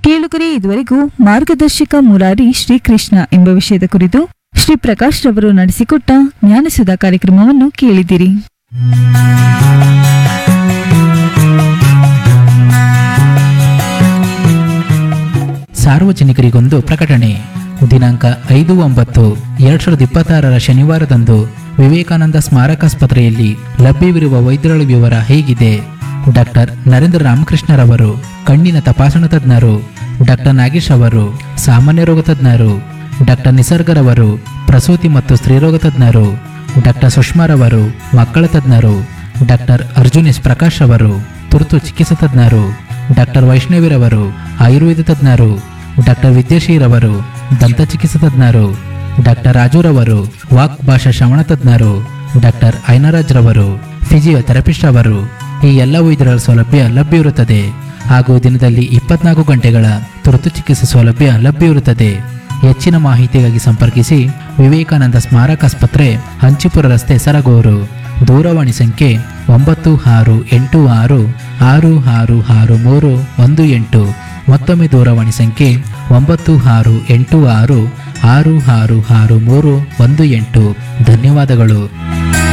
ಕೇಳುಗರೆ ಇದುವರೆಗೂ ಮಾರ್ಗದರ್ಶಕ ಮುರಾರಿ ಶ್ರೀಕೃಷ್ಣ ಎಂಬ ವಿಷಯದ ಕುರಿತು ಶ್ರೀ ಪ್ರಕಾಶ್ ರವರು ನಡೆಸಿಕೊಟ್ಟ ಜ್ಞಾನಸುಧಾ ಕಾರ್ಯಕ್ರಮವನ್ನು ಕೇಳಿದಿರಿ ಸಾರ್ವಜನಿಕರಿಗೊಂದು ಪ್ರಕಟಣೆ ದಿನಾಂಕ ಐದು ಒಂಬತ್ತು ಎರಡ್ ಸಾವಿರದ ಇಪ್ಪತ್ತಾರರ ಶನಿವಾರದಂದು ವಿವೇಕಾನಂದ ಸ್ಮಾರಕಾಸ್ಪತ್ರೆಯಲ್ಲಿ ಲಭ್ಯವಿರುವ ವೈದ್ಯರ ವಿವರ ಹೇಗಿದೆ ಡಾಕ್ಟರ್ ನರೇಂದ್ರ ರಾಮಕೃಷ್ಣರವರು ಕಣ್ಣಿನ ತಪಾಸಣಾ ತಜ್ಞರು ಡಾಕ್ಟರ್ ನಾಗೇಶ್ ಅವರು ಸಾಮಾನ್ಯ ರೋಗ ತಜ್ಞರು ಡಾಕ್ಟರ್ ನಿಸರ್ಗರವರು ಪ್ರಸೂತಿ ಮತ್ತು ಸ್ತ್ರೀರೋಗ ತಜ್ಞರು ಡಾಕ್ಟರ್ ಸುಷ್ಮಾರವರು ಮಕ್ಕಳ ತಜ್ಞರು ಡಾಕ್ಟರ್ ಅರ್ಜುನ್ ಎಸ್ ಪ್ರಕಾಶ್ ಅವರು ತುರ್ತು ಚಿಕಿತ್ಸಾ ತಜ್ಞರು ಡಾಕ್ಟರ್ ವೈಷ್ಣವಿರವರು ಆಯುರ್ವೇದ ತಜ್ಞರು ಡಾಕ್ಟರ್ ವಿದ್ಯಾಶ್ರೀರವರು ದಂತ ಚಿಕಿತ್ಸಾ ತಜ್ಞರು ಡಾಕ್ಟರ್ ರಾಜುರವರು ವಾಕ್ ಭಾಷಾ ಶ್ರವಣ ತಜ್ಞರು ಡಾಕ್ಟರ್ ಐನರಾಜ್ ರವರು ಫಿಸಿಯೋಥೆರಪಿಸ್ಟ್ ಅವರು ಈ ಎಲ್ಲ ವೈದ್ಯರ ಸೌಲಭ್ಯ ಲಭ್ಯವಿರುತ್ತದೆ ಹಾಗೂ ದಿನದಲ್ಲಿ ಇಪ್ಪತ್ನಾಲ್ಕು ಗಂಟೆಗಳ ತುರ್ತು ಚಿಕಿತ್ಸೆ ಸೌಲಭ್ಯ ಲಭ್ಯವಿರುತ್ತದೆ ಹೆಚ್ಚಿನ ಮಾಹಿತಿಗಾಗಿ ಸಂಪರ್ಕಿಸಿ ವಿವೇಕಾನಂದ ಸ್ಮಾರಕಾಸ್ಪತ್ರೆ ಹಂಚಿಪುರ ರಸ್ತೆ ಸರಗೂರು ದೂರವಾಣಿ ಸಂಖ್ಯೆ ಒಂಬತ್ತು ಆರು ಎಂಟು ಆರು ಆರು ಆರು ಆರು ಮೂರು ಒಂದು ಎಂಟು ಮತ್ತೊಮ್ಮೆ ದೂರವಾಣಿ ಸಂಖ್ಯೆ ಒಂಬತ್ತು ಆರು ಎಂಟು ಆರು ಆರು ಆರು ಆರು ಮೂರು ಒಂದು ಎಂಟು ಧನ್ಯವಾದಗಳು